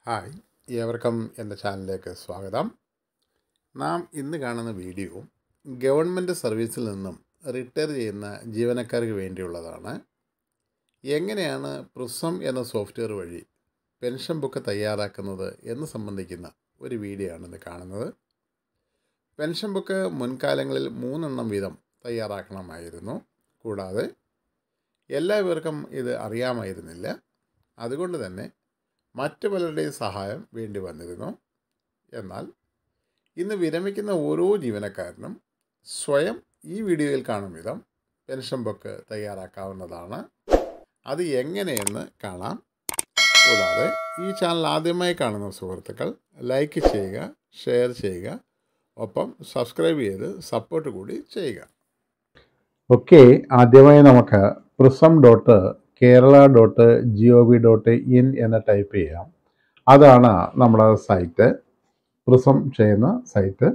hi ഏവർക്കും എൻ്റെ ചാനലിലേക്ക് സ്വാഗതം നാം ഇന്ന് കാണുന്ന വീഡിയോ ഗവൺമെൻറ് സർവീസിൽ നിന്നും റിട്ടയർ ചെയ്യുന്ന ജീവനക്കാർക്ക് വേണ്ടിയുള്ളതാണ് എങ്ങനെയാണ് പ്രിസം എന്ന സോഫ്റ്റ്വെയർ വഴി പെൻഷൻ ബുക്ക് തയ്യാറാക്കുന്നത് എന്ന് സംബന്ധിക്കുന്ന ഒരു വീഡിയോ ആണ് ഇന്ന് കാണുന്നത് പെൻഷൻ ബുക്ക് മുൻകാലങ്ങളിൽ മൂന്നെണ്ണം വീതം തയ്യാറാക്കണമായിരുന്നു കൂടാതെ എല്ലാവർക്കും ഇത് അറിയാമായിരുന്നില്ല അതുകൊണ്ട് തന്നെ മറ്റു പലരുടെയും സഹായം വേണ്ടി വന്നിരുന്നു എന്നാൽ ഇന്ന് വിരമിക്കുന്ന ഓരോ ജീവനക്കാരനും സ്വയം ഈ വീഡിയോയിൽ കാണും വിധം പെൻഷൻ ബുക്ക് തയ്യാറാക്കാവുന്നതാണ് അത് എങ്ങനെയെന്ന് കാണാം കൂടാതെ ഈ ചാനൽ ആദ്യമായി കാണുന്ന സുഹൃത്തുക്കൾ ലൈക്ക് ചെയ്യുക ഷെയർ ചെയ്യുക ഒപ്പം സബ്സ്ക്രൈബ് ചെയ്ത് സപ്പോർട്ട് കൂടി ചെയ്യുക ഓക്കെ ആദ്യമായി നമുക്ക് prism dot Kerala dot G O V dot in എന്ന് ടൈപ്പ് ചെയ്യാം അതാണ് നമ്മുടെ സൈറ്റ് പ്രിസം ചെയ്യുന്ന സൈറ്റ്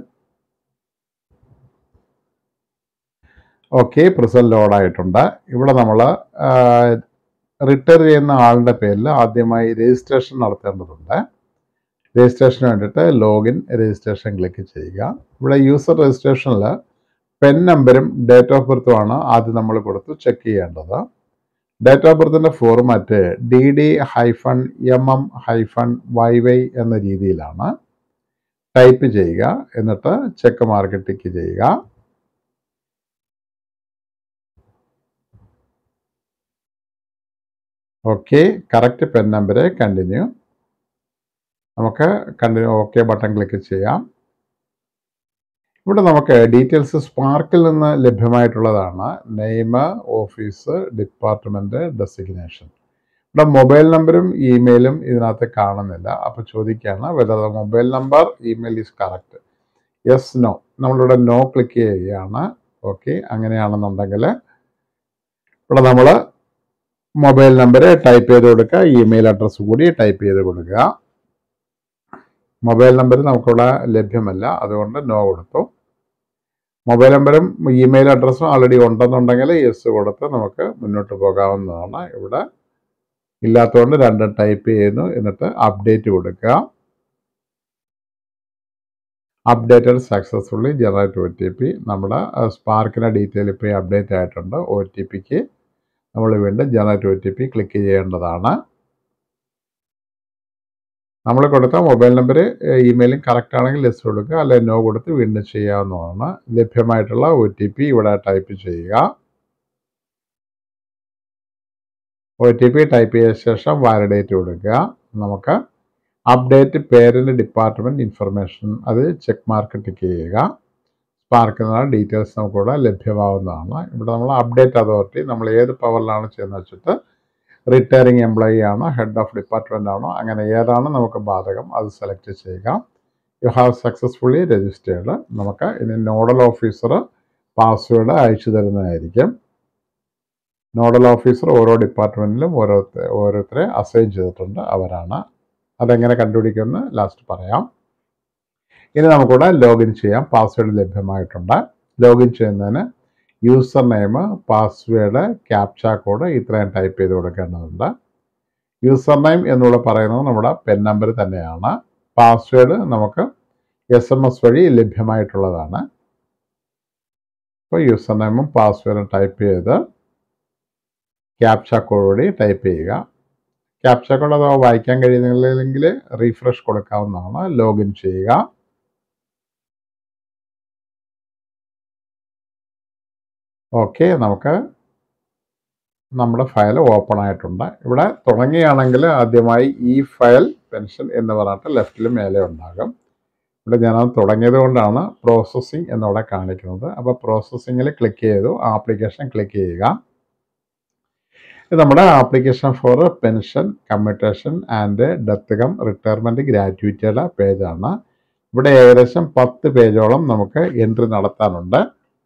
ഓക്കെ പ്രിസം ലോഡായിട്ടുണ്ട് ഇവിടെ നമ്മൾ റിട്ടയർ ചെയ്യുന്ന ആളുടെ പേരിൽ ആദ്യമായി രജിസ്ട്രേഷൻ നടത്തേണ്ടതുണ്ട് രജിസ്ട്രേഷന് വേണ്ടിയിട്ട് ലോഗിൻ രജിസ്ട്രേഷൻ ക്ലിക്ക് ചെയ്യുക ഇവിടെ യൂസർ രജിസ്ട്രേഷനിൽ പെൻ നമ്പരും ഡേറ്റ് ഓഫ് ബർത്തുമാണ് ആദ്യം നമ്മൾ കൊടുത്ത് ചെക്ക് ചെയ്യേണ്ടത് ഡേറ്റ് ഓഫ് ബർത്തിൻ്റെ format D D hyphen M M hyphen Y Y എന്ന രീതിയിലാണ് ടൈപ്പ് ചെയ്യുക എന്നിട്ട് ചെക്ക് മാർക്ക് ടിക്ക് ചെയ്യുക okay correct pen number continue നമുക്ക് കണ്ടിന്യൂ ഓക്കെ ബട്ടൺ ക്ലിക്ക് ചെയ്യാം ഇവിടെ നമുക്ക് ഡീറ്റെയിൽസ് സ്പാർക്കിൽ നിന്ന് ലഭ്യമായിട്ടുള്ളതാണ് നെയിം ഓഫീസ് ഡിപ്പാർട്ട്മെൻറ്റ് ഡെസിഗ്നേഷൻ ഇവിടെ മൊബൈൽ നമ്പറും ഇമെയിലും ഇതിനകത്ത് കാണുന്നില്ല അപ്പോൾ ചോദിക്കുകയാണ് whether the mobile number email is correct yes no നമ്മളിവിടെ നോ ക്ലിക്ക് ചെയ്യുകയാണ് ഓക്കെ അങ്ങനെയാണെന്നുണ്ടെങ്കിൽ ഇവിടെ നമ്മൾ മൊബൈൽ നമ്പർ ടൈപ്പ് ചെയ്ത് കൊടുക്കുക ഇമെയിൽ അഡ്രസ്സ് കൂടി ടൈപ്പ് ചെയ്ത് കൊടുക്കുക മൊബൈൽ നമ്പർ നമുക്കിവിടെ ലഭ്യമല്ല അതുകൊണ്ട് നോ കൊടുത്തു മൊബൈൽ നമ്പറും ഇമെയിൽ അഡ്രസ്സും ഓൾറെഡി ഉണ്ടെന്നുണ്ടെങ്കിൽ യെസ് കൊടുത്ത് നമുക്ക് മുന്നോട്ട് പോകാവുന്നതാണ് ഇവിടെ ഇല്ലാത്തതുകൊണ്ട് രണ്ടും ടൈപ്പ് ചെയ്യുന്നു എന്നിട്ട് അപ്ഡേറ്റ് കൊടുക്കുക updated successfully generate O T P നമ്മുടെ സ്പാർക്കിൻ്റെ ഡീറ്റെയിൽ ഇപ്പോൾ അപ്ഡേറ്റ് ആയിട്ടുണ്ട് ഒ ടി പിക്ക് നമ്മൾ വീണ്ടും generate O T P click ചെയ്യേണ്ടതാണ് നമ്മൾ കൊടുത്ത മൊബൈൽ നമ്പർ ഇമെയിലും കറക്റ്റ് ആണെങ്കിൽ ലെസ് കൊടുക്കുക അല്ലെങ്കിൽ നോ കൊടുത്ത് വീണ്ടും ചെയ്യാവുന്നതാണ് ലഭ്യമായിട്ടുള്ള ഒ ടി പി ഇവിടെ ടൈപ്പ് ചെയ്യുക ഒ ടി പി ടൈപ്പ് ചെയ്ത ശേഷം വാലിഡേറ്റ് കൊടുക്കുക നമുക്ക് അപ്ഡേറ്റ് പേരൻ്റ് ഡിപ്പാർട്ട്മെൻറ്റ് ഇൻഫർമേഷൻ അത് ചെക്ക് മാർക്ക് ടിക്ക് ചെയ്യുക സ്പാർക്ക് എന്ന ഡീറ്റെയിൽസ് നമുക്കിവിടെ ലഭ്യമാവുന്നതാണ് ഇവിടെ നമ്മൾ അപ്ഡേറ്റ് അതോറിറ്റി നമ്മൾ ഏത് പവറിലാണ് ചെയ്യുന്നത് വെച്ചിട്ട് റിട്ടയറിംഗ് എംപ്ലോയി ആണോ ഹെഡ് ഓഫ് ഡിപ്പാർട്ട്മെൻ്റ് ആണോ അങ്ങനെ ഏതാണ് നമുക്ക് ബാധകം അത് സെലക്ട് ചെയ്യുക യു ഹാവ് സക്സസ്ഫുള്ളി രജിസ്റ്റേർഡ് നമുക്ക് ഇനി നോഡൽ ഓഫീസർ പാസ്വേഡ് അയച്ചു തരുന്നതായിരിക്കും നോഡൽ ഓഫീസർ ഓരോ ഡിപ്പാർട്ട്മെൻറ്റിലും ഓരോരുത്തർ ഓരോരുത്തരെ അസൈൻ ചെയ്തിട്ടുണ്ട് അവരാണ് അതെങ്ങനെ കണ്ടുപിടിക്കുമെന്ന് ലാസ്റ്റ് പറയാം ഇനി നമുക്കിവിടെ ലോഗിൻ ചെയ്യാം പാസ്വേഡ് ലഭ്യമായിട്ടുണ്ട് ലോഗിൻ ചെയ്യുന്നതിന് user name password captcha code ഇത്രയും ടൈപ്പ് ചെയ്ത് കൊടുക്കേണ്ടതുണ്ട് യൂസർ നെയിം എന്നുള്ള പറയുന്നത് നമ്മുടെ പെൻ നമ്പർ തന്നെയാണ് പാസ്വേഡ് നമുക്ക് എസ് എം എസ് വഴി ലഭ്യമായിട്ടുള്ളതാണ് അപ്പോൾ യൂസർ നെയിമും പാസ്വേഡും ടൈപ്പ് ചെയ്ത് ക്യാപ്ച കോഡ് വഴി ടൈപ്പ് ചെയ്യുക ക്യാപ്ച കോഡ് അഥവാ വായിക്കാൻ കഴിയുന്നില്ലെങ്കിൽ റീഫ്രഷ് കൊടുക്കാവുന്നതാണ് ലോഗിൻ ചെയ്യുക ഓക്കെ നമുക്ക് നമ്മുടെ ഫയൽ ഓപ്പൺ ആയിട്ടുണ്ട് ഇവിടെ തുടങ്ങിയാണെങ്കിൽ ആദ്യമായി ഈ ഫയൽ പെൻഷൻ എന്ന് പറഞ്ഞിട്ട് ലെഫ്റ്റിൽ മേലെ ഉണ്ടാകും ഇവിടെ ഞാനത് തുടങ്ങിയത് കൊണ്ടാണ് പ്രോസസ്സിങ് എന്നിവിടെ കാണിക്കുന്നത് അപ്പോൾ പ്രോസസ്സിങ്ങിൽ ക്ലിക്ക് ചെയ്തു ആപ്ലിക്കേഷൻ ക്ലിക്ക് ചെയ്യുക ഇത് നമ്മുടെ application for pension commutation and death cum retirement ഗ്രാറ്റുവിറ്റിയുടെ പേജാണ് ഇവിടെ ഏകദേശം പത്ത് പേജോളം നമുക്ക് എൻട്രി നടത്താനുണ്ട്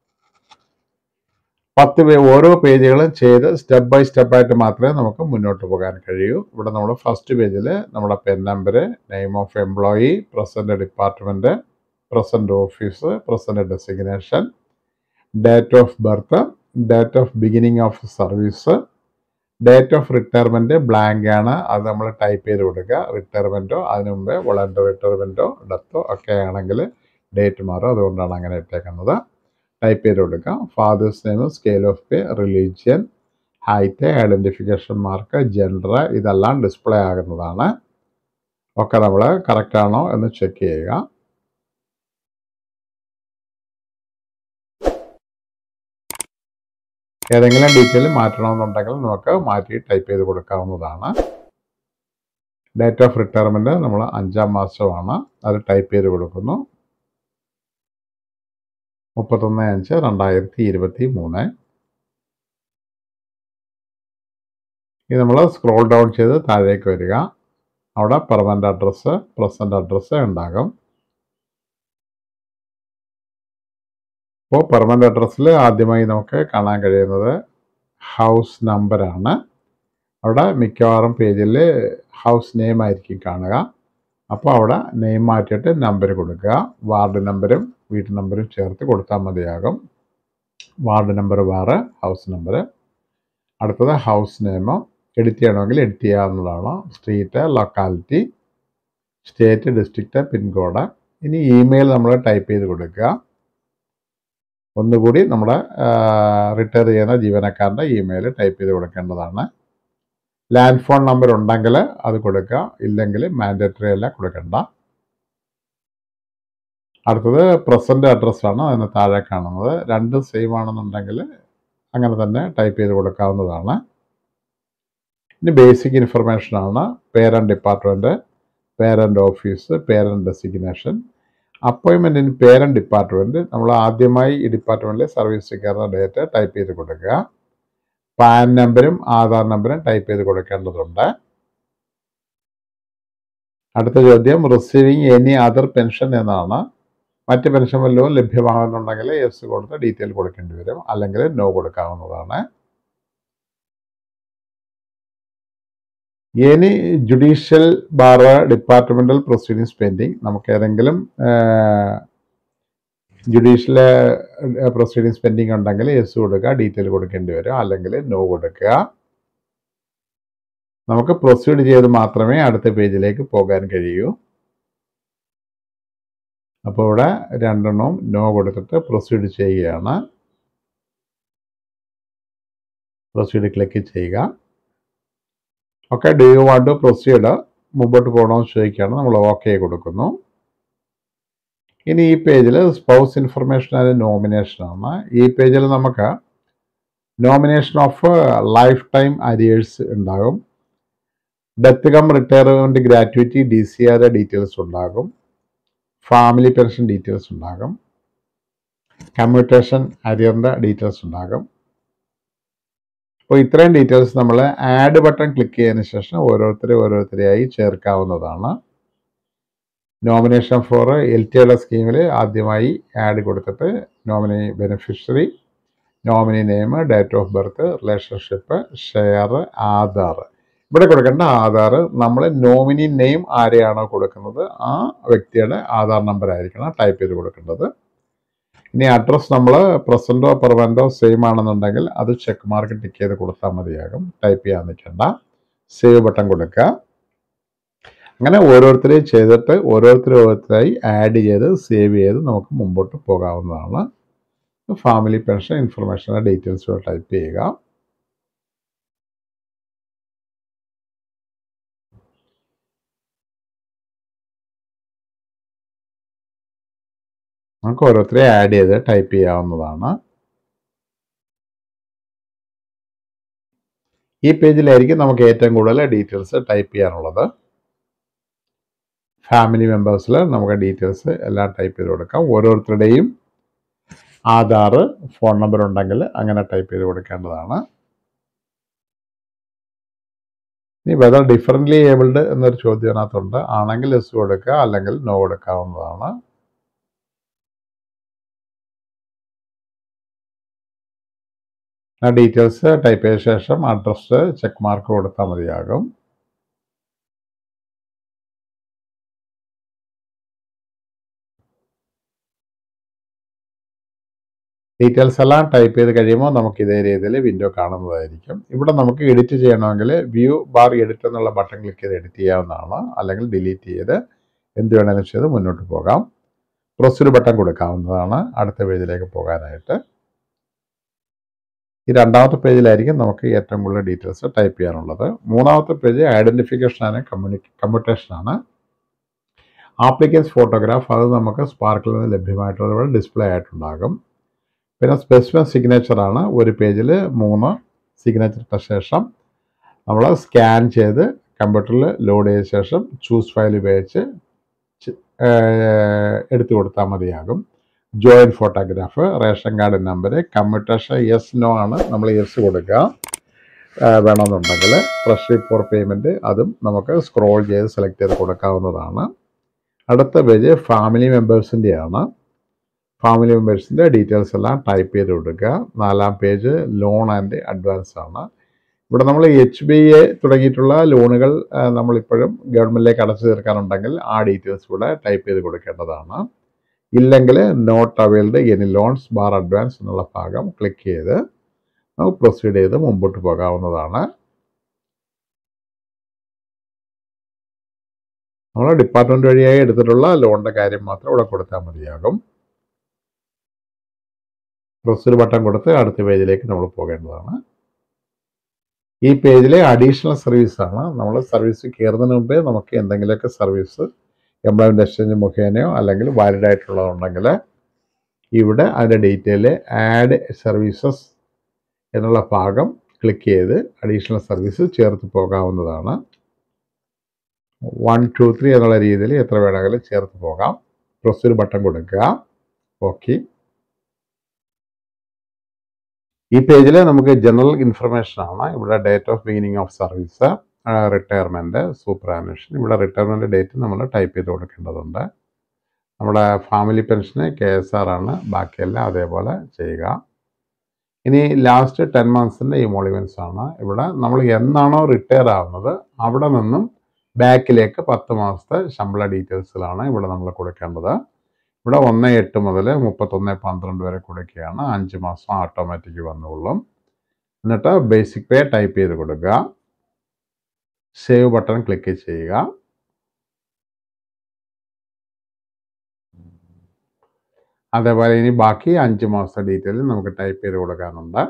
പത്ത് പേ ഓരോ പേജുകളും ചെയ്ത് സ്റ്റെപ്പ് ബൈ സ്റ്റെപ്പായിട്ട് മാത്രമേ നമുക്ക് മുന്നോട്ട് പോകാൻ കഴിയൂ ഇവിടെ നമ്മൾ ഫസ്റ്റ് പേജിൽ നമ്മുടെ pen number name of employee present department present office present designation date of birth date of beginning of service date of retirement blank ആണ് അത് നമ്മൾ ടൈപ്പ് ചെയ്ത് കൊടുക്കുക റിട്ടയർമെൻറ്റോ അതിന് മുമ്പേ വോളണ്ടറി റിട്ടയർമെൻറ്റോ ഡെത്തോ ഒക്കെ ആണെങ്കിൽ ഡേറ്റ് മാറും അതുകൊണ്ടാണ് അങ്ങനെ ഇട്ടേക്കുന്നത് ടൈപ്പ് ചെയ്ത് കൊടുക്കുക father's name scale of pay religion height identification mark gender ഇതെല്ലാം ഡിസ്പ്ലേ ആകുന്നതാണ് ഒക്കെ നമ്മൾ കറക്റ്റ് ആണോ എന്ന് ചെക്ക് ചെയ്യുക ഏതെങ്കിലും ഡീറ്റെയിൽ മാറ്റണമെന്നുണ്ടെങ്കിൽ നമുക്ക് മാറ്റി ടൈപ്പ് ചെയ്ത് കൊടുക്കാവുന്നതാണ് ഡേറ്റ് ഓഫ് റിട്ടയർമെൻറ്റ് നമ്മൾ അഞ്ചാം മാസമാണ് അത് ടൈപ്പ് ചെയ്ത് കൊടുക്കുന്നു മുപ്പത്തൊന്ന് അഞ്ച് രണ്ടായിരത്തി ഇരുപത്തി മൂന്ന് ഇത് നമ്മൾ സ്ക്രോൾ ഡൗൺ ചെയ്ത് താഴേക്ക് വരിക അവിടെ പെർമനൻ്റ് അഡ്രസ്സ് പ്രസൻറ്റ് അഡ്രസ്സ് ഉണ്ടാകും അപ്പോൾ പെർമനൻ്റ് അഡ്രസ്സിൽ ആദ്യമായി നമുക്ക് കാണാൻ കഴിയുന്നത് ഹൗസ് നമ്പറാണ് അവിടെ മിക്കവാറും പേജിൽ ഹൗസ് നെയിം ആയിരിക്കും കാണുക അപ്പോൾ അവിടെ നെയിം മാറ്റിയിട്ട് നമ്പർ കൊടുക്കുക വാർഡ് നമ്പരും വീട്ടു നമ്പരും ചേർത്ത് കൊടുത്താൽ മതിയാകും വാർഡ് നമ്പർ വേറെ ഹൗസ് നമ്പർ അടുത്തത് ഹൗസ് നെയിം എഡിറ്റ് ചെയ്യണമെങ്കിൽ എഡിറ്റ് ചെയ്യാവുന്നതാണ് street locality state district pincode ഇനി ഇമെയിൽ നമ്മൾ ടൈപ്പ് ചെയ്ത് കൊടുക്കുക ഒന്നുകൂടി നമ്മുടെ റിട്ടയർ ചെയ്യുന്ന ജീവനക്കാരൻ്റെ ഇമെയിൽ ടൈപ്പ് ചെയ്ത് കൊടുക്കേണ്ടതാണ് ലാൻഡ് ഫോൺ നമ്പർ ഉണ്ടെങ്കിൽ അത് കൊടുക്കുക ഇല്ലെങ്കിൽ മാൻഡേറ്ററി അല്ല കൊടുക്കണ്ട അടുത്തത് പ്രസൻറ്റ് അഡ്രസ്സാണ് അതിന് താഴെ കാണുന്നത് രണ്ടും സെയിം ആണെന്നുണ്ടെങ്കിൽ അങ്ങനെ തന്നെ ടൈപ്പ് ചെയ്ത് കൊടുക്കാവുന്നതാണ് ഇനി ബേസിക് ഇൻഫർമേഷനാണ് parent department parent office parent designation appointment in parent department നമ്മൾ ആദ്യമായി ഈ ഡിപ്പാർട്ട്മെൻറ്റിൽ സർവീസ് കയറുന്ന ഡേറ്റ് ടൈപ്പ് ചെയ്ത് കൊടുക്കുക പാൻ നമ്പരും ആധാർ നമ്പരും ടൈപ്പ് ചെയ്ത് കൊടുക്കേണ്ടതുണ്ട് അടുത്ത ചോദ്യം റിസീവിങ് എനി അതർ പെൻഷൻ എന്നാണ് മറ്റ് പെൻഷൻ വല്ലതും ലഭ്യമാകുന്നുണ്ടെങ്കിൽ യെസ് കൊടുത്ത് ഡീറ്റെയിൽ കൊടുക്കേണ്ടി വരും അല്ലെങ്കിൽ നോ കൊടുക്കാവുന്നതാണ് any judicial bar departmental proceedings pending നമുക്ക് ഏതെങ്കിലും ജുഡീഷ്യൽ പ്രൊസീഡിങ്സ് പെൻഡിങ് ഉണ്ടെങ്കിൽ യെസ് കൊടുക്കുക ഡീറ്റെയിൽ കൊടുക്കേണ്ടി വരും അല്ലെങ്കിൽ നോ കൊടുക്കുക നമുക്ക് പ്രൊസീഡ് ചെയ്ത് മാത്രമേ അടുത്ത പേജിലേക്ക് പോകാൻ കഴിയൂ അപ്പോൾ ഇവിടെ രണ്ടെണ്ണവും നോ കൊടുത്തിട്ട് പ്രൊസീഡ് ചെയ്യുകയാണ് പ്രൊസീഡ് ക്ലിക്ക് ചെയ്യുക okay do you want to proceed മുമ്പോട്ട് പോകണമെന്ന് ചോദിക്കുകയാണ് നമ്മൾ ഓക്കെ കൊടുക്കുന്നു ഇനി ഈ പേജിൽ സ്പൗസ് ഇൻഫർമേഷൻ ആൻഡ് നോമിനേഷനാണ് ഈ പേജിൽ നമുക്ക് nomination of lifetime arrears ഉണ്ടാകും death cum retirement gratuity D C R details ഉണ്ടാകും ഫാമിലി പെൻഷൻ ഡീറ്റെയിൽസ് ഉണ്ടാകും കമ്മ്യൂട്ടേഷൻ അരിയറിൻ്റെ ഡീറ്റെയിൽസ് ഉണ്ടാകും അപ്പോൾ ഇത്രയും ഡീറ്റെയിൽസ് നമ്മൾ ആഡ് ബട്ടൺ ക്ലിക്ക് ചെയ്തതിന് ശേഷം ഓരോരുത്തരെ ഓരോരുത്തരെയായി ചേർക്കാവുന്നതാണ് നോമിനേഷൻ ഫോർ എൽ ടിയുടെ സ്കീമിൽ ആദ്യമായി ആഡ് കൊടുത്തിട്ട് nominee beneficiary nominee name date of birth relationship share Aadhaar ഇവിടെ കൊടുക്കേണ്ട ആധാർ നമ്മൾ നോമിനി നെയിം ആരെയാണോ കൊടുക്കുന്നത് ആ വ്യക്തിയുടെ ആധാർ നമ്പർ ആയിരിക്കണം ടൈപ്പ് ചെയ്ത് കൊടുക്കേണ്ടത് ഇനി അഡ്രസ് നമ്മൾ പ്രസൻറ്റോ പെർമനൻറ്റോ സെയിം ആണെന്നുണ്ടെങ്കിൽ അത് ചെക്ക് മാർക്ക് ടിക്ക് ചെയ്ത് കൊടുത്താൽ മതിയാകും ടൈപ്പ് ചെയ്യാൻ നിൽക്കേണ്ട സേവ് ബട്ടൺ കൊടുക്കുക അങ്ങനെ ഓരോരുത്തരെയും ചെയ്തിട്ട് ഓരോരുത്തരും ഓരോരുത്തരായി ആഡ് ചെയ്ത് സേവ് ചെയ്ത് നമുക്ക് മുമ്പോട്ട് പോകാവുന്നതാണ് family pension information details type ചെയ്യുക നമുക്ക് ഓരോരുത്തരെ ആഡ് ചെയ്ത് ടൈപ്പ് ചെയ്യാവുന്നതാണ് ഈ പേജിലായിരിക്കും നമുക്ക് ഏറ്റവും കൂടുതൽ ഡീറ്റെയിൽസ് ടൈപ്പ് ചെയ്യാനുള്ളത് ഫാമിലി മെമ്പേഴ്സിൽ നമുക്ക് ഡീറ്റെയിൽസ് എല്ലാം ടൈപ്പ് ചെയ്ത് കൊടുക്കാം ഓരോരുത്തരുടെയും ആധാർ ഫോൺ നമ്പർ ഉണ്ടെങ്കിൽ അങ്ങനെ ടൈപ്പ് ചെയ്ത് കൊടുക്കേണ്ടതാണ് ഇനി വെതർ ഡിഫറൻ്റ്ലി ഏബിൾഡ് എന്നൊരു ചോദ്യം അതിനകത്തുണ്ട് ആണെങ്കിൽ എസ് കൊടുക്കുക അല്ലെങ്കിൽ നോ കൊടുക്കാവുന്നതാണ് ആ ഡീറ്റെയിൽസ് ടൈപ്പ് ചെയ്ത ശേഷം അഡ്രസ്സ് ചെക്ക് മാർക്ക് കൊടുത്താൽ മതിയാകും ഡീറ്റെയിൽസ് എല്ലാം ടൈപ്പ് ചെയ്ത് കഴിയുമ്പോൾ നമുക്ക് ഇതേ രീതിയിൽ വിൻഡോ കാണുന്നതായിരിക്കും ഇവിടെ നമുക്ക് എഡിറ്റ് ചെയ്യണമെങ്കിൽ വ്യൂ ബാർ എഡിറ്റ് എന്നുള്ള ബട്ടൺ ക്ലിക്ക് ചെയ്ത് എഡിറ്റ് ചെയ്യാവുന്നതാണ് അല്ലെങ്കിൽ ഡിലീറ്റ് ചെയ്ത് എന്ത് വേണമെങ്കിലും ചെയ്ത് മുന്നോട്ട് പോകാം പ്രൊസീഡ് ബട്ടൺ കൊടുക്കാവുന്നതാണ് അടുത്ത പേജിലേക്ക് പോകാനായിട്ട് ഈ രണ്ടാമത്തെ പേജിലായിരിക്കും നമുക്ക് ഏറ്റവും കൂടുതൽ ഡീറ്റെയിൽസ് ടൈപ്പ് ചെയ്യാനുള്ളത് മൂന്നാമത്തെ പേജ് ഐഡൻറ്റിഫിക്കേഷൻ ആണ് കമ്മ്യൂണി കമ്മ്യൂട്ടേഷൻ ആണ് ആപ്ലിക്കൻസ് ഫോട്ടോഗ്രാഫ് അത് നമുക്ക് സ്പാർക്കിൽ നിന്ന് ലഭ്യമായിട്ടുള്ള ഡിസ്പ്ലേ ആയിട്ടുണ്ടാകും പിന്നെ സ്പെസിഫിക് സിഗ്നേച്ചർ ആണ് ഒരു പേജിൽ മൂന്ന് സിഗ്നേച്ചർ ഇട്ട ശേഷം നമ്മൾ സ്കാൻ ചെയ്ത് കമ്പ്യൂട്ടറിൽ ലോഡ് ചെയ്ത ശേഷം ചൂസ് ഫയൽ ഉപയോഗിച്ച് എടുത്തു കൊടുത്താൽ മതിയാകും joint photograph ration card number commutation yes no ആണ് നമ്മൾ യെസ് കൊടുക്കുക വേണമെന്നുണ്ടെങ്കിൽ ഫ്രഷ് ഫോർ പേയ്മെൻറ്റ് അതും നമുക്ക് സ്ക്രോൾ ചെയ്ത് സെലക്ട് ചെയ്ത് കൊടുക്കാവുന്നതാണ് അടുത്ത പേജ് ഫാമിലി മെമ്പേഴ്സിൻ്റെയാണ് ഫാമിലി മെമ്പേഴ്സിൻ്റെ ഡീറ്റെയിൽസ് എല്ലാം ടൈപ്പ് ചെയ്ത് കൊടുക്കുക നാലാം പേജ് ലോൺ ആൻഡ് അഡ്വാൻസ് ആണ് ഇവിടെ നമ്മൾ എച്ച് ബി എ തുടങ്ങിയിട്ടുള്ള ലോണുകൾ നമ്മളിപ്പോഴും ഗവൺമെൻറ്റിലേക്ക് അടച്ചു തീർക്കാനുണ്ടെങ്കിൽ ആ ഡീറ്റെയിൽസ് കൂടെ ടൈപ്പ് ചെയ്ത് കൊടുക്കേണ്ടതാണ് ഇല്ലെങ്കിൽ not availed any loans bar advance എന്നുള്ള ഭാഗം ക്ലിക്ക് ചെയ്ത് നമുക്ക് പ്രൊസീഡ് ചെയ്ത് മുമ്പോട്ട് പോകാവുന്നതാണ് നമ്മൾ ഡിപ്പാർട്ട്മെൻറ്റ് വഴിയായി എടുത്തിട്ടുള്ള ലോണിൻ്റെ കാര്യം മാത്രം ഇവിടെ കൊടുത്താൽ മതിയാകും പ്രൊസീഡ് ബട്ടൺ കൊടുത്ത് അടുത്ത പേജിലേക്ക് നമ്മൾ പോകേണ്ടതാണ് ഈ പേജിലെ അഡീഷണൽ സർവീസാണ് നമ്മൾ സർവീസ് കയറുന്നതിന് മുമ്പേ നമുക്ക് എന്തെങ്കിലുമൊക്കെ സർവീസ് എംപ്ലോയ്മെൻറ്റ് എക്സ്ചേഞ്ച് മുഖേനയോ അല്ലെങ്കിൽ വാലിഡ് ആയിട്ടുള്ളതുണ്ടെങ്കിൽ ഇവിടെ അതിൻ്റെ ഡീറ്റെയിൽ ആഡ് സർവീസസ് എന്നുള്ള ഭാഗം ക്ലിക്ക് ചെയ്ത് അഡീഷണൽ സർവീസ് ചേർത്ത് പോകാവുന്നതാണ് വൺ ടു ത്രീ എന്നുള്ള രീതിയിൽ എത്ര വേണമെങ്കിലും ചേർത്ത് പോകാം പ്രൊസീഡ് ബട്ടൺ കൊടുക്കുക ഓക്കെ ഈ പേജിൽ നമുക്ക് ജനറൽ ഇൻഫർമേഷൻ ആണ് ഇവിടെ date of beginning of service retirement superannuation ഇവിടെ റിട്ടയർമെൻറ്റ് ഡേറ്റ് നമ്മൾ ടൈപ്പ് ചെയ്ത് കൊടുക്കേണ്ടതുണ്ട് നമ്മുടെ ഫാമിലി പെൻഷന് കെ എസ് ആർ ആണ് ബാക്കിയെല്ലാം അതേപോലെ ചെയ്യുക ഇനി ലാസ്റ്റ് ടെൻ മന്ത്സിൻ്റെ ഇമോളിവൻസ് ആണ് ഇവിടെ നമ്മൾ എന്നാണോ റിട്ടയർ ആവുന്നത് അവിടെ നിന്നും ബാക്കിലേക്ക് പത്ത് മാസത്തെ ശമ്പള ഡീറ്റെയിൽസിലാണ് ഇവിടെ നമ്മൾ കൊടുക്കേണ്ടത് ഇവിടെ ഒന്ന് എട്ട് മുതൽ മുപ്പത്തൊന്ന് പന്ത്രണ്ട് വരെ കൊടുക്കുകയാണ് അഞ്ച് മാസം ഓട്ടോമാറ്റിക് വന്നോളും എന്നിട്ട് ബേസിക് പേ ടൈപ്പ് ചെയ്ത് കൊടുക്കുക സേവ് ബട്ടൺ ക്ലിക്ക് ചെയ്യുക അതേപോലെ ഇനി ബാക്കി അഞ്ച് മാസത്തെ ഡീറ്റെയിൽ നമുക്ക് ടൈപ്പ് ചെയ്ത് കൊടുക്കാനുണ്ട്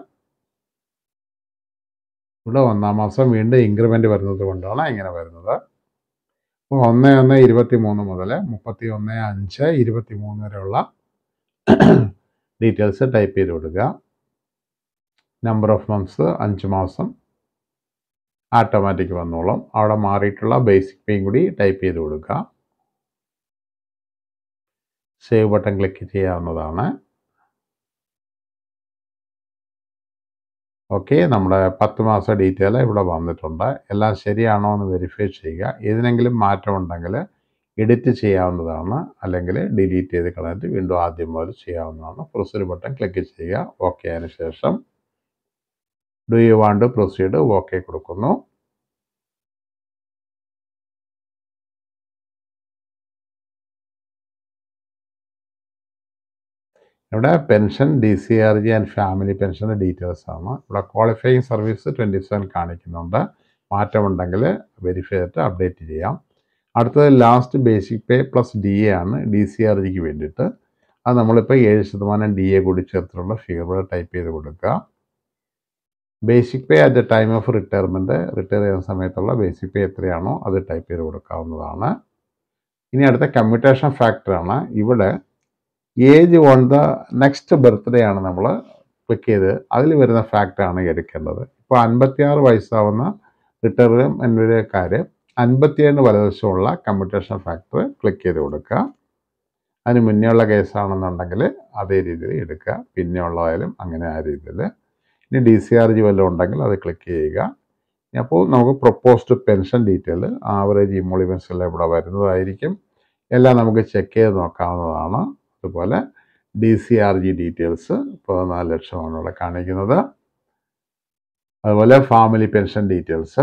ഇവിടെ ഒന്നാം മാസം വീണ്ടും ഇൻക്രിമെൻ്റ് വരുന്നത് കൊണ്ടാണ് ഇങ്ങനെ വരുന്നത് അപ്പോൾ ഒന്ന് ഒന്ന് ഇരുപത്തി മൂന്ന് മുതൽ മുപ്പത്തി ഒന്ന് അഞ്ച് ഇരുപത്തി മൂന്ന് വരെയുള്ള ഡീറ്റെയിൽസ് ടൈപ്പ് ചെയ്ത് കൊടുക്കുക നമ്പർ ഓഫ് മന്ത്സ് അഞ്ച് മാസം ഓട്ടോമാറ്റിക് വന്നോളും അവിടെ മാറിയിട്ടുള്ള ബേസിക് പേയും കൂടി ടൈപ്പ് ചെയ്ത് കൊടുക്കുക സേവ് ബട്ടൺ ക്ലിക്ക് ചെയ്യാവുന്നതാണ് ഓക്കെ നമ്മുടെ പത്ത് മാസം ഡീറ്റെയിൽ ഇവിടെ വന്നിട്ടുണ്ട് എല്ലാം ശരിയാണോ എന്ന് വെരിഫൈ ചെയ്യുക ഏതിനെങ്കിലും മാറ്റമുണ്ടെങ്കിൽ എഡിറ്റ് ചെയ്യാവുന്നതാണ് അല്ലെങ്കിൽ ഡിലീറ്റ് ചെയ്ത് കളഞ്ഞിട്ട് വീണ്ടും ആദ്യം മുതൽ ചെയ്യാവുന്നതാണ് പ്രൊസീഡ് ബട്ടൺ ക്ലിക്ക് ചെയ്യുക ഓക്കെ അതിന് ശേഷം do you want proceed okay കൊടുക്കുന്നു ഇവിടെ pension D C R G and family പെൻഷൻ്റെ ഡീറ്റെയിൽസ് ആണ് ഇവിടെ ക്വാളിഫയിങ് സർവീസ് ട്വൻറ്റി സെവൻ കാണിക്കുന്നുണ്ട് മാറ്റമുണ്ടെങ്കിൽ വെരിഫൈ ചെയ്തിട്ട് അപ്ഡേറ്റ് ചെയ്യാം അടുത്തത് last basic pay plus D A ആണ് ഡി സി ആർ ജിക്ക് വേണ്ടിയിട്ട് അത് നമ്മളിപ്പോൾ ഏഴ് ശതമാനം ഡി എ കൂടി ചേർത്തിട്ടുള്ള ഫിഗർ ഇവിടെ ടൈപ്പ് ചെയ്ത് കൊടുക്കുക basic pay at the time of retirement retire ചെയ്യുന്ന സമയത്തുള്ള ബേസിക് പേ എത്രയാണോ അത് ടൈപ്പ് ചെയ്ത് കൊടുക്കാവുന്നതാണ് ഇനി അടുത്ത കമ്മ്യൂട്ടേഷൻ ഫാക്ടറാണ് ഇവിടെ age on the next birthday ആണ് നമ്മൾ ക്ലിക്ക് ചെയ്ത് അതിൽ വരുന്ന ഫാക്ടറാണ് എടുക്കേണ്ടത് ഇപ്പോൾ അൻപത്തിയാറ് വയസ്സാവുന്ന റിട്ടയർമെൻറ്റുകാർ അൻപത്തിയേഴ് വലതുവശമുള്ള കമ്മ്യൂട്ടേഷൻ ഫാക്ടർ ക്ലിക്ക് ചെയ്ത് കൊടുക്കുക അതിന് മുന്നേ ഉള്ള കേസാണെന്നുണ്ടെങ്കിൽ അതേ രീതിയിൽ എടുക്കുക പിന്നെ ഉള്ളതായാലും അങ്ങനെ ആ രീതിയിൽ ഇനി ഡി സി ആർ ജി വല്ലതും ഉണ്ടെങ്കിൽ അത് ക്ലിക്ക് ചെയ്യുക അപ്പോൾ നമുക്ക് proposed pension detail average emoluments എല്ലാം ഇവിടെ വരുന്നതായിരിക്കും എല്ലാം നമുക്ക് ചെക്ക് ചെയ്ത് നോക്കാവുന്നതാണ് അതുപോലെ D C R G details പതിനാല് ലക്ഷമാണ് ഇവിടെ കാണിക്കുന്നത് അതുപോലെ family pension details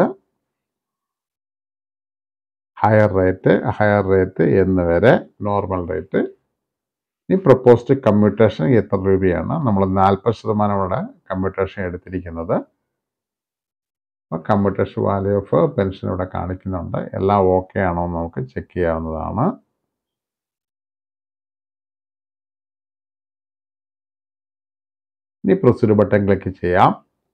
higher rate higher rate എന്ന് വരെ നോർമൽ റേറ്റ് ഇനി പ്രപ്പോസ്ഡ് കമ്മ്യൂട്ടേഷൻ എത്ര രൂപയാണ് നമ്മൾ നാൽപ്പത് ശതമാനമാണ് കമ്മ്യൂട്ടേഷൻ എടുത്തിരിക്കുന്നത് അപ്പോൾ കമ്മ്യൂട്ടേഷൻ വാല്യൂ ഓഫ് പെൻഷൻ ഇവിടെ കാണിക്കുന്നുണ്ട് എല്ലാം ഓക്കെ ആണോ എന്ന് നമുക്ക് ചെക്ക് ചെയ്യാവുന്നതാണ് ഇനി പ്രൊസീഡ് ബട്ടൺ ക്ലിക്ക് ചെയ്യാം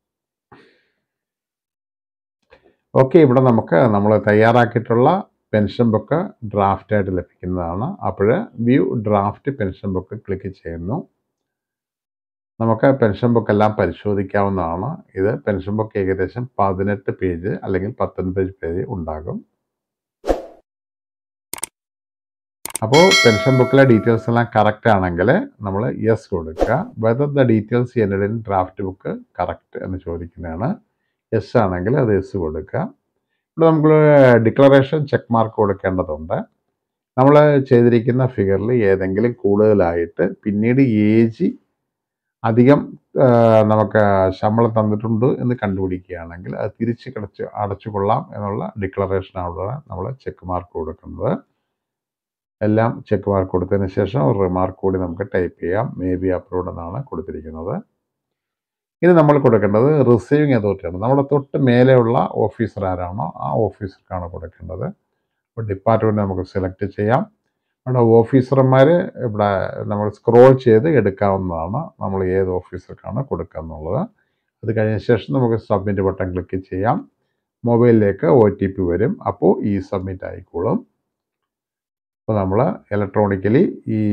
ഓക്കെ ഇവിടെ നമുക്ക് നമ്മൾ തയ്യാറാക്കിയിട്ടുള്ള പെൻഷൻ ബുക്ക് ഡ്രാഫ്റ്റ് ആയിട്ട് ലഭിക്കുന്നതാണ് അപ്പോൾ view draft pension book click ചെയ്യുന്നു നമുക്ക് പെൻഷൻ ബുക്ക് എല്ലാം പരിശോധിക്കാവുന്നതാണ് ഇത് പെൻഷൻ ബുക്ക് ഏകദേശം പതിനെട്ട് പേജ് അല്ലെങ്കിൽ പത്തൊൻപത് പേജ് ഉണ്ടാകും അപ്പോൾ പെൻഷൻ ബുക്കിലെ ഡീറ്റെയിൽസ് എല്ലാം കറക്റ്റ് ആണെങ്കിൽ നമ്മൾ യെസ് കൊടുക്കുക whether the details entered in draft book correct എന്ന് ചോദിക്കുന്നതാണ് യെസ് ആണെങ്കിൽ അത് യെസ് കൊടുക്കുക ഇവിടെ നമുക്ക് ഡിക്ലറേഷൻ ചെക്ക് മാർക്ക് കൊടുക്കേണ്ടതുണ്ട് നമ്മൾ ചെയ്തിരിക്കുന്ന ഫിഗറിൽ ഏതെങ്കിലും കൂടുതലായിട്ട് പിന്നീട് ഏജ് അധികം ആ, നമുക്ക് ശമ്പളം തന്നിട്ടുണ്ട് എന്ന് കണ്ടുപിടിക്കുകയാണെങ്കിൽ അത് തിരിച്ച് കിടച്ച് അടച്ചു കൊള്ളാം എന്നുള്ള ഡിക്ലറേഷനാണ് നമ്മൾ ചെക്ക് മാർക്ക് കൊടുക്കുന്നത് എല്ലാം ചെക്ക് മാർക്ക് കൊടുത്തതിന് ശേഷം ഒരു റിമാർക്ക് കൂടി നമുക്ക് ടൈപ്പ് ചെയ്യാം മേ ബി അപ്രൂവ്ഡ് എന്നാണ് കൊടുത്തിരിക്കുന്നത് ഇനി നമ്മൾ കൊടുക്കേണ്ടത് റിസീവിങ് അതോറിറ്റിയാണ് നമ്മുടെ തൊട്ട് മേലെയുള്ള ഓഫീസർ ആരാണോ ആ ഓഫീസർക്കാണ് കൊടുക്കേണ്ടത് അപ്പോൾ ഡിപ്പാർട്ട്മെൻറ്റ് നമുക്ക് സെലക്ട് ചെയ്യാം അവിടെ ഓഫീസർമാർ ഇവിടെ നമ്മൾ സ്ക്രോൾ ചെയ്ത് എടുക്കാവുന്നതാണ് നമ്മൾ ഏത് ഓഫീസർക്കാണ് കൊടുക്കുക എന്നുള്ളത് അത് കഴിഞ്ഞ ശേഷം നമുക്ക് സബ്മിറ്റ് ബട്ടൺ ക്ലിക്ക് ചെയ്യാം മൊബൈലിലേക്ക് ഒ ടി പി വരും അപ്പോൾ ഈ സബ്മിറ്റ് ആയിക്കോളും അപ്പോൾ നമ്മൾ ഇലക്ട്രോണിക്കലി ഈ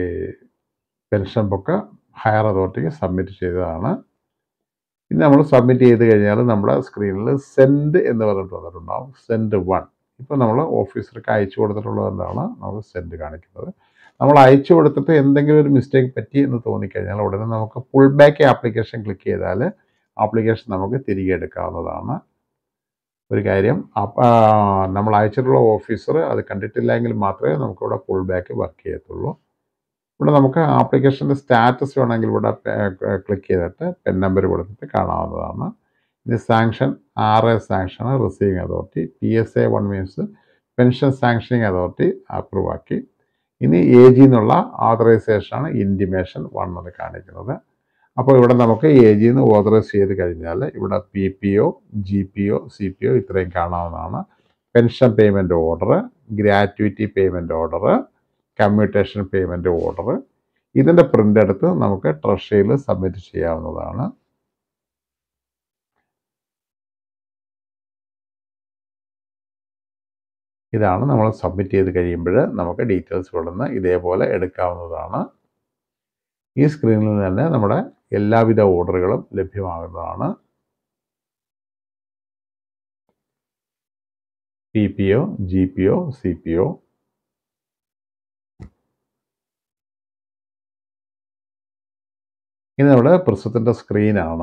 പെൻഷൻ ബുക്ക് ഹയർ അതോറിറ്റിക്ക് സബ്മിറ്റ് ചെയ്തതാണ് പിന്നെ നമ്മൾ സബ്മിറ്റ് ചെയ്ത് കഴിഞ്ഞാൽ നമ്മുടെ സ്ക്രീനിൽ സെൻഡ് എന്ന് പറഞ്ഞിട്ട് വന്നിട്ടുണ്ടാവും സെൻഡ് വൺ ഇപ്പോൾ നമ്മൾ ഓഫീസർക്ക് അയച്ചു കൊടുത്തിട്ടുള്ളത് കൊണ്ടാണ് നമുക്ക് സെൻഡ് കാണിക്കുന്നത് നമ്മൾ അയച്ചു കൊടുത്തിട്ട് എന്തെങ്കിലും ഒരു മിസ്റ്റേക്ക് പറ്റി എന്ന് തോന്നിക്കഴിഞ്ഞാൽ ഉടനെ നമുക്ക് പുൾ ബാക്ക് ആപ്ലിക്കേഷൻ ക്ലിക്ക് ചെയ്താൽ ആപ്ലിക്കേഷൻ നമുക്ക് തിരികെ എടുക്കാവുന്നതാണ് ഒരു കാര്യം അപ്പ- ആ, നമ്മൾ അയച്ചിട്ടുള്ള ഓഫീസർ അത് കണ്ടിട്ടില്ലെങ്കിൽ മാത്രമേ നമുക്കിവിടെ പുൾ ബാക്ക് വർക്ക് ചെയ്യത്തുള്ളൂ ഇവിടെ നമുക്ക് ആപ്ലിക്കേഷൻ്റെ സ്റ്റാറ്റസ് വേണമെങ്കിൽ ഇവിടെ ക്ലിക്ക് ചെയ്തിട്ട് പെൻ നമ്പർ കൊടുത്തിട്ട് കാണാവുന്നതാണ് ഇത് sanction R A sanction receiving authority P S A one means pension sanctioning authority approve ആക്കി ഇനി എ ജി എന്നുള്ള ആതറൈസേഷനാണ് ഇൻറ്റിമേഷൻ വൺ എന്ന് കാണിക്കുന്നത് അപ്പോൾ ഇവിടെ നമുക്ക് എ ജി എന്ന് ഓതറൈസ് ചെയ്ത് കഴിഞ്ഞാൽ ഇവിടെ P P O G P O C P O ഇത്രയും കാണാവുന്നതാണ് pension payment order gratuity payment order commutation payment order ഇതിൻ്റെ പ്രിൻ്റ് എടുത്ത് നമുക്ക് ട്രഷറിയിൽ സബ്മിറ്റ് ചെയ്യാവുന്നതാണ് ഇതാണ് നമ്മൾ സബ്മിറ്റ് ചെയ്ത് കഴിയുമ്പോൾ നമുക്ക് ഡീറ്റെയിൽസ് ഇവിടുന്ന് ഇതേപോലെ എടുക്കാവുന്നതാണ് ഈ സ്ക്രീനിൽ തന്നെ നമ്മുടെ എല്ലാവിധ ഓർഡറുകളും ലഭ്യമാകുന്നതാണ് P P O G P O C P O ഇത് നമ്മുടെ പ്രസ്തുതത്തിൻ്റെ സ്ക്രീനാണ്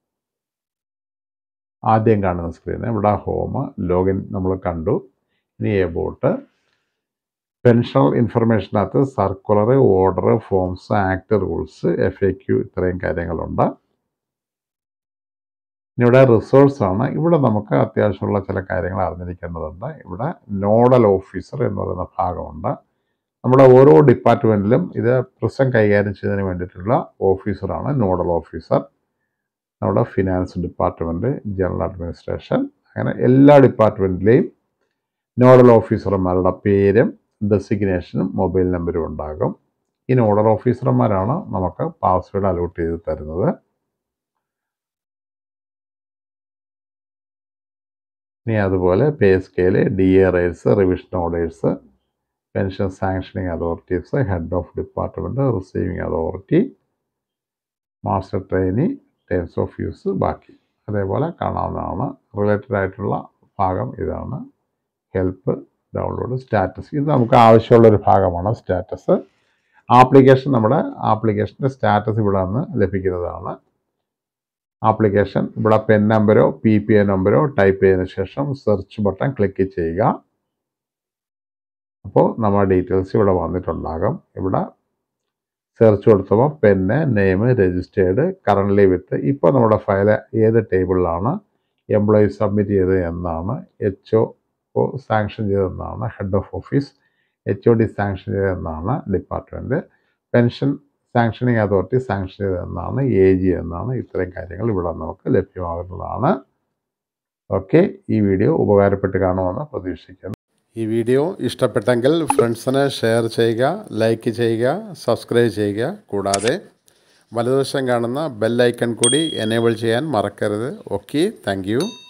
ആദ്യം കാണുന്ന സ്ക്രീൻ ഇവിടെ ഹോം ലോഗിൻ നമ്മൾ കണ്ടു ഇനി എബോട്ട് പെൻഷണൽ ഇൻഫർമേഷനകത്ത് circular order forms act rules F A Q ഇത്രയും കാര്യങ്ങളുണ്ട് ഇനി ഇവിടെ റിസോഴ്സ് ആണ് ഇവിടെ നമുക്ക് അത്യാവശ്യമുള്ള ചില കാര്യങ്ങൾ അറിഞ്ഞിരിക്കേണ്ടതുണ്ട് ഇവിടെ നോഡൽ ഓഫീസർ എന്ന് പറയുന്ന ഭാഗമുണ്ട് നമ്മുടെ ഓരോ ഡിപ്പാർട്ട്മെൻറ്റിലും ഇത് പ്രശ്നം കൈകാര്യം ചെയ്യുന്നതിന് വേണ്ടിയിട്ടുള്ള ഓഫീസറാണ് നോഡൽ ഓഫീസർ നമ്മുടെ ഫിനാൻസ് ഡിപ്പാർട്ട്മെൻറ്റ് ജനറൽ അഡ്മിനിസ്ട്രേഷൻ അങ്ങനെ എല്ലാ ഡിപ്പാർട്ട്മെൻറ്റിലെയും നോഡൽ ഓഫീസർമാരുടെ പേരും ഡെസിഗ്നേഷനും മൊബൈൽ നമ്പരും ഉണ്ടാകും ഈ നോഡൽ ഓഫീസർമാരാണ് നമുക്ക് പാസ്വേഡ് അലോട്ട് ചെയ്ത് തരുന്നത് ഇനി അതുപോലെ pay scale D A rates revision orders pension sanctioning authorities head of department receiving authority master trainee terms of use ബാക്കി അതേപോലെ കാണാവുന്നതാണ് റിലേറ്റഡ് ആയിട്ടുള്ള ഭാഗം ഇതാണ് ഹെൽപ്പ് ഡൗൺലോഡ് സ്റ്റാറ്റസ് ഇത് നമുക്ക് ആവശ്യമുള്ളൊരു ഭാഗമാണ് സ്റ്റാറ്റസ് ആപ്ലിക്കേഷൻ നമ്മുടെ ആപ്ലിക്കേഷൻ്റെ സ്റ്റാറ്റസ് ഇവിടെ നിന്ന് ലഭിക്കുന്നതാണ് ആപ്ലിക്കേഷൻ ഇവിടെ പെൻ നമ്പരോ പി പി എ നമ്പരോ ടൈപ്പ് ചെയ്തതിന് ശേഷം സെർച്ച് ബട്ടൺ ക്ലിക്ക് ചെയ്യുക അപ്പോൾ നമ്മുടെ ഡീറ്റെയിൽസ് ഇവിടെ വന്നിട്ടുണ്ടാകും ഇവിടെ സെർച്ച് കൊടുത്തപ്പോൾ pen name registered currently with ഇപ്പോൾ നമ്മുടെ ഫയൽ ഏത് ടേബിളിലാണ് എംപ്ലോയി സബ്മിറ്റ് ചെയ്തത് എന്നാണ് എച്ച് ഒ സാങ്ഷൻ ചെയ്തതെന്നാണ് head of office H O D sanction ചെയ്തതെന്നാണ് department pension sanctioning authority sanction ചെയ്തതെന്നാണ് എ ജി എന്നാണ് ഇത്രയും കാര്യങ്ങൾ ഇവിടെ നമുക്ക് ലഭ്യമാകുന്നതാണ് ഓക്കെ ഈ വീഡിയോ ഉപകാരപ്പെട്ട് കാണുമെന്ന് പ്രതീക്ഷിക്കുന്നു ഈ വീഡിയോ ഇഷ്ടപ്പെട്ടെങ്കിൽ ഫ്രണ്ട്സിന് ഷെയർ ചെയ്യുക ലൈക്ക് ചെയ്യുക സബ്സ്ക്രൈബ് ചെയ്യുക കൂടാതെ വലതുവശം കാണുന്ന ബെൽ ഐക്കൺ കൂടി എനേബിൾ ചെയ്യാൻ മറക്കരുത് ഓക്കെ താങ്ക്